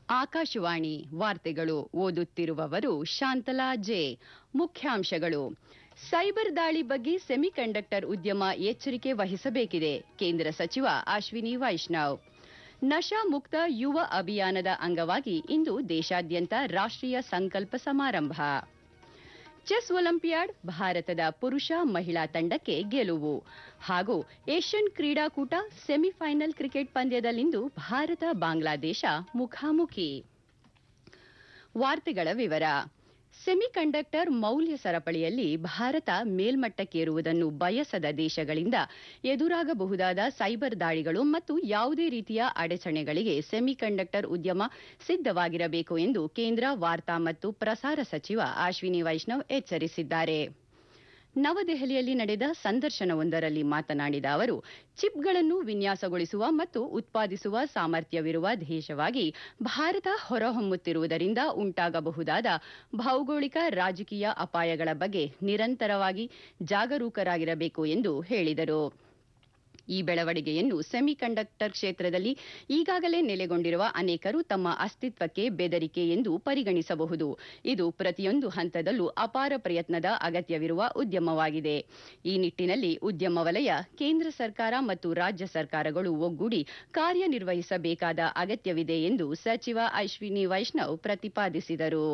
ಆಕಾಶವಾಣಿ ವಾರ್ತೆಗಳು ಓದುತ್ತಿರುವವರು ಶಾಂತಲಾ ಜೆ ಮುಖ್ಯಾಂಶಗಳು ಸೈಬರ್ ದಾಳಿ ಬಗ್ಗೆ ಸೆಮಿಕಂಡಕ್ಟರ್ ಉದ್ಯಮ ಎಚ್ಚರಿಕೆ ವಹಿಸಬೇಕಿದೆ ಕೇಂದ್ರ ಸಚಿವ ಅಶ್ವಿನಿ ವೈಷ್ಣವ್ ನಶಾ ಮುಕ್ತ ಯುವ ಅಭಿಯಾನದ ಅಂಗವಾಗಿ ಇಂದು ದೇಶಾದ್ಯಂತ ರಾಷ್ಟ್ರೀಯ ಸಂಕಲ್ಪ ಸಮಾರಂಭ ಚೆಸ್ ಒಲಿಂಪಿಯಾಡ್ ಭಾರತದ ಪುರುಷ ಮಹಿಳಾ ತಂಡಕ್ಕೆ ಗೆಲುವು ಹಾಗೂ ಏಷ್ಯನ್ ಕ್ರೀಡಾಕೂಟ ಸೆಮಿಫೈನಲ್ ಕ್ರಿಕೆಟ್ ಪಂದ್ಯದಲ್ಲಿಂದು ಭಾರತ ಬಾಂಗ್ಲಾದೇಶ ಮುಖಾಮುಖಿ ವಾರ್ತೆಗಳ ವಿವರ ಸೆಮಿಕಂಡಕ್ಟರ್ ಮೌಲ್ಯ ಸರಪಳಿಯಲ್ಲಿ ಭಾರತ ಮೇಲ್ಮಟ್ಟಕ್ಕೇರುವುದನ್ನು ಬಯಸದ ದೇಶಗಳಿಂದ ಎದುರಾಗಬಹುದಾದ ಸೈಬರ್ ದಾಳಿಗಳು ಮತ್ತು ಯಾವುದೇ ರೀತಿಯ ಅಡಚಣೆಗಳಿಗೆ ಸೆಮಿಕಂಡಕ್ಟರ್ ಉದ್ಯಮ ಸಿದ್ದವಾಗಿರಬೇಕು ಎಂದು ಕೇಂದ್ರ ವಾರ್ತಾ ಮತ್ತು ಪ್ರಸಾರ ಸಚಿವ ಅಶ್ವಿನಿ ವೈಷ್ಣವ್ ಎಚ್ಚರಿಸಿದ್ದಾರೆ ನವದೆಹಲಿಯಲ್ಲಿ ನಡೆದ ಸಂದರ್ಶನವೊಂದರಲ್ಲಿ ಮಾತನಾಡಿದ ಅವರು ಚಿಪ್ಗಳನ್ನು ವಿನ್ಯಾಸಗೊಳಿಸುವ ಮತ್ತು ಉತ್ಪಾದಿಸುವ ಸಾಮರ್ಥ್ಯವಿರುವ ದೇಶವಾಗಿ ಭಾರತ ಹೊರಹೊಮ್ಮುತ್ತಿರುವುದರಿಂದ ಉಂಟಾಗಬಹುದಾದ ಭೌಗೋಳಿಕ ರಾಜಕೀಯ ಅಪಾಯಗಳ ಬಗ್ಗೆ ನಿರಂತರವಾಗಿ ಜಾಗರೂಕರಾಗಿರಬೇಕು ಎಂದು ಹೇಳಿದರು ಈ ಬೆಳವಣಿಗೆಯನ್ನು ಸೆಮಿಕಂಡಕ್ಟರ್ ಕ್ಷೇತ್ರದಲ್ಲಿ ಈಗಾಗಲೇ ನೆಲೆಗೊಂಡಿರುವ ಅನೇಕರು ತಮ್ಮ ಅಸ್ತಿತ್ವಕ್ಕೆ ಬೆದರಿಕೆ ಎಂದು ಪರಿಗಣಿಸಬಹುದು ಇದು ಪ್ರತಿಯೊಂದು ಹಂತದಲ್ಲೂ ಅಪಾರ ಪ್ರಯತ್ನದ ಅಗತ್ಯವಿರುವ ಉದ್ಯಮವಾಗಿದೆ ಈ ನಿಟ್ಟಿನಲ್ಲಿ ಉದ್ಯಮ ವಲಯ ಕೇಂದ್ರ ಸರ್ಕಾರ ಮತ್ತು ರಾಜ್ಯ ಸರ್ಕಾರಗಳು ಒಗ್ಗೂಡಿ ಕಾರ್ಯನಿರ್ವಹಿಸಬೇಕಾದ ಅಗತ್ಯವಿದೆ ಎಂದು ಸಚಿವ ಅಶ್ವಿನಿ ವೈಷ್ಣವ್ ಪ್ರತಿಪಾದಿಸಿದರು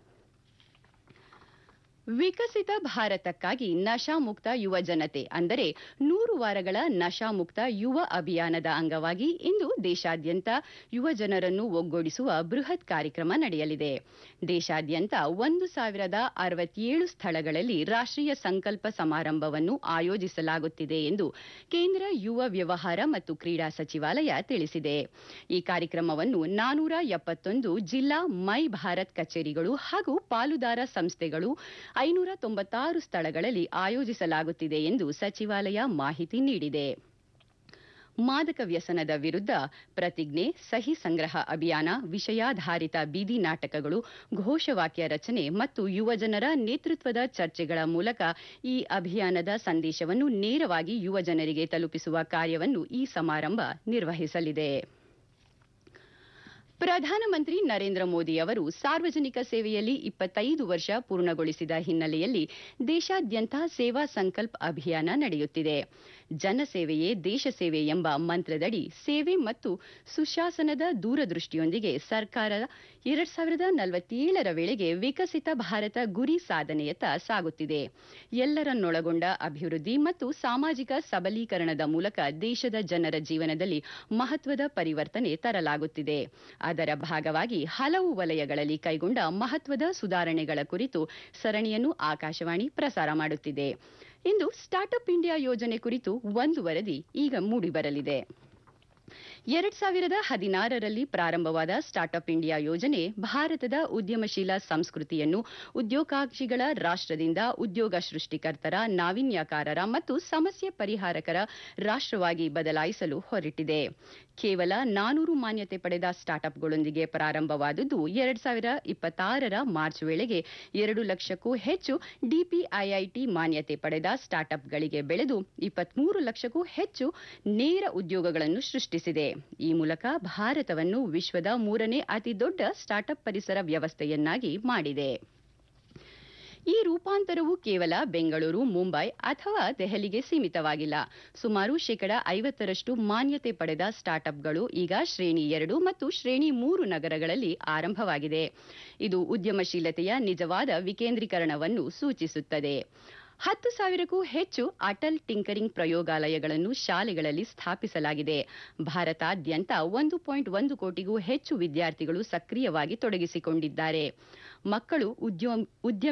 ವಿಕಸಿತ ಭಾರತಕ್ಕಾಗಿ ನಶಾಮುಕ್ತ ಯುವ ಜನತೆ ಅಂದರೆ ನೂರು ವಾರಗಳ ನಶಾಮುಕ್ತ ಯುವ ಅಭಿಯಾನದ ಅಂಗವಾಗಿ ಇಂದು ದೇಶಾದ್ಯಂತ ಯುವ ಜನರನ್ನು ಒಗ್ಗೂಡಿಸುವ ಬೃಹತ್ ಕಾರ್ಯಕ್ರಮ ನಡೆಯಲಿದೆ ದೇಶಾದ್ಯಂತ ಒಂದು ಸಾವಿರದ ಅರವತ್ತೇಳು ಸ್ಥಳಗಳಲ್ಲಿ ರಾಷ್ಟ್ರೀಯ ಸಂಕಲ್ಪ ಸಮಾರಂಭವನ್ನು ಆಯೋಜಿಸಲಾಗುತ್ತಿದೆ ಎಂದು ಕೇಂದ್ರ ಯುವ ವ್ಯವಹಾರ ಮತ್ತು ಕ್ರೀಡಾ ಸಚಿವಾಲಯ ತಿಳಿಸಿದೆ ಈ ಕಾರ್ಯಕ್ರಮವನ್ನು ನಾನೂರ ಎಪ್ಪತ್ತೊಂದು ಜಿಲ್ಲಾ ಮೈ ಭಾರತ್ ಕಚೇರಿಗಳು ಹಾಗೂ ಪಾಲುದಾರ ಸಂಸ್ಥೆಗಳು ಐನೂರ ತೊಂಬತ್ತಾರು ಸ್ಥಳಗಳಲ್ಲಿ ಆಯೋಜಿಸಲಾಗುತ್ತಿದೆ ಎಂದು ಸಚಿವಾಲಯ ಮಾಹಿತಿ ನೀಡಿದೆ ಮಾದಕ ವ್ಯಸನದ ವಿರುದ್ಧ ಪ್ರತಿಜ್ಞೆ ಸಹಿ ಸಂಗ್ರಹ ಅಭಿಯಾನ ವಿಷಯಾಧಾರಿತ ಬೀದಿ ನಾಟಕಗಳು ಘೋಷವಾಕ್ಯ ರಚನೆ ಮತ್ತು ಯುವಜನರ ನೇತೃತ್ವದ ಚರ್ಚೆಗಳ ಮೂಲಕ ಈ ಅಭಿಯಾನದ ಸಂದೇಶವನ್ನು ನೇರವಾಗಿ ಯುವಜನರಿಗೆ ತಲುಪಿಸುವ ಕಾರ್ಯವನ್ನು ಈ ಸಮಾರಂಭ ನಿರ್ವಹಿಸಲಿದೆ ಪ್ರಧಾನಮಂತ್ರಿ ನರೇಂದ್ರ ಮೋದಿ ಅವರು ಸಾರ್ವಜನಿಕ ಸೇವೆಯಲ್ಲಿ ಇಪ್ಪತ್ತೈದು ವರ್ಷ ಪೂರ್ಣಗೊಳಿಸಿದ ಹಿನ್ನೆಲೆಯಲ್ಲಿ ದೇಶಾದ್ಯಂತ ಸೇವಾ ಸಂಕಲ್ಪ್ ಅಭಿಯಾನ ನಡೆಯುತ್ತಿದೆ ಜನಸೇವೆಯೇ ದೇಶ ಸೇವೆ ಎಂಬ ಮಂತ್ರದಡಿ ಸೇವೆ ಮತ್ತು ಸುಶಾಸನದ ದೂರದೃಷ್ಟಿಯೊಂದಿಗೆ ಸರ್ಕಾರ ಎರಡ್ ಸಾವಿರದ ನಲವತ್ತೇಳರ ವೇಳೆಗೆ ವಿಕಸಿತ ಭಾರತ ಗುರಿ ಸಾಧನೆಯತ್ತ ಸಾಗುತ್ತಿದೆ ಎಲ್ಲರನ್ನೊಳಗೊಂಡ ಅಭಿವೃದ್ಧಿ ಮತ್ತು ಸಾಮಾಜಿಕ ಸಬಲೀಕರಣದ ಮೂಲಕ ದೇಶದ ಜನರ ಜೀವನದಲ್ಲಿ ಮಹತ್ವದ ಪರಿವರ್ತನೆ ತರಲಾಗುತ್ತಿದೆ ಅದರ ಭಾಗವಾಗಿ ಹಲವು ವಲಯಗಳಲ್ಲಿ ಕೈಗೊಂಡ ಮಹತ್ವದ ಸುಧಾರಣೆಗಳ ಕುರಿತು ಸರಣಿಯನ್ನು ಆಕಾಶವಾಣಿ ಪ್ರಸಾರ ಮಾಡುತ್ತಿದೆ ಇಂದು ಸ್ಟಾರ್ಟ್ಅಪ್ ಇಂಡಿಯಾ ಯೋಜನೆ ಕುರಿತು ಒಂದು ವರದಿ ಈಗ ಮೂಡಿಬರಲಿದೆ ಎರಡ್ ಸಾವಿರದ ಹದಿನಾರರಲ್ಲಿ ಪ್ರಾರಂಭವಾದ ಸ್ಟಾರ್ಟ್ಅಪ್ ಇಂಡಿಯಾ ಯೋಜನೆ ಭಾರತದ ಉದ್ಯಮಶೀಲ ಸಂಸ್ಕೃತಿಯನ್ನು ಉದ್ಯೋಗಾಕ್ಷಿಗಳ ರಾಷ್ಟ್ರದಿಂದ ಉದ್ಯೋಗ ಸೃಷ್ಟಿಕರ್ತರ ನಾವೀನ್ಯಕಾರರ ಮತ್ತು ಸಮಸ್ಯೆ ಪರಿಹಾರಕರ ರಾಷ್ಟ್ರವಾಗಿ ಬದಲಾಯಿಸಲು ಹೊರಟಿದೆ ಕೇವಲ ನಾನೂರು ಮಾನ್ಯತೆ ಪಡೆದ ಸ್ಟಾರ್ಟ್ಅಪ್ಗಳೊಂದಿಗೆ ಪ್ರಾರಂಭವಾದದ್ದು ಎರಡ್ ಸಾವಿರ ಇಪ್ಪತ್ತಾರರ ಮಾರ್ಚ್ ವೇಳೆಗೆ ಎರಡು ಲಕ್ಷಕ್ಕೂ ಹೆಚ್ಚು ಡಿಪಿಐಐಟಿ ಮಾನ್ಯತೆ ಪಡೆದ ಸ್ಟಾರ್ಟ್ಅಪ್ಗಳಿಗೆ ಬೆಳೆದು ಇಪ್ಪತ್ಮೂರು ಲಕ್ಷಕ್ಕೂ ಹೆಚ್ಚು ನೇರ ಉದ್ಯೋಗಗಳನ್ನು ಸೃಷ್ಟಿಸಿದೆ ಈ ಮೂಲಕ ಭಾರತವನ್ನು ವಿಶ್ವದ ಮೂರನೇ ಅತಿದೊಡ್ಡ ಸ್ಟಾರ್ಟ್ಅಪ್ ಪರಿಸರ ವ್ಯವಸ್ಥೆಯನ್ನಾಗಿ ಮಾಡಿದೆ ಈ ರೂಪಾಂತರವು ಕೇವಲ ಬೆಂಗಳೂರು ಮುಂಬೈ ಅಥವಾ ದೆಹಲಿಗೆ ಸೀಮಿತವಾಗಿಲ್ಲ ಸುಮಾರು ಶೇಕಡ ಐವತ್ತರಷ್ಟು ಮಾನ್ಯತೆ ಪಡೆದ ಸ್ಟಾರ್ಟ್ಅಪ್ಗಳು ಈಗ ಶ್ರೇಣಿ ಎರಡು ಮತ್ತು ಶ್ರೇಣಿ ಮೂರು ನಗರಗಳಲ್ಲಿ ಆರಂಭವಾಗಿದೆ ಇದು ಉದ್ಯಮಶೀಲತೆಯ ನಿಜವಾದ ವಿಕೇಂದ್ರೀಕರಣವನ್ನು ಸೂಚಿಸುತ್ತದೆ ಹತ್ತು ಸಾವಿರಕ್ಕೂ ಹೆಚ್ಚು ಅಟಲ್ ಟಿಂಕರಿಂಗ್ ಪ್ರಯೋಗಾಲಯಗಳನ್ನು ಶಾಲೆಗಳಲ್ಲಿ ಸ್ಥಾಪಿಸಲಾಗಿದೆ ಭಾರತಾದ್ಯಂತ ಒಂದು ಪಾಯಿಂಟ್ ಒಂದು ಕೋಟಿಗೂ ಹೆಚ್ಚು ವಿದ್ಯಾರ್ಥಿಗಳು ಸಕ್ರಿಯವಾಗಿ ತೊಡಗಿಸಿಕೊಂಡಿದ್ದಾರೆ ಮಕ್ಕಳು ಉದ್ಯಮ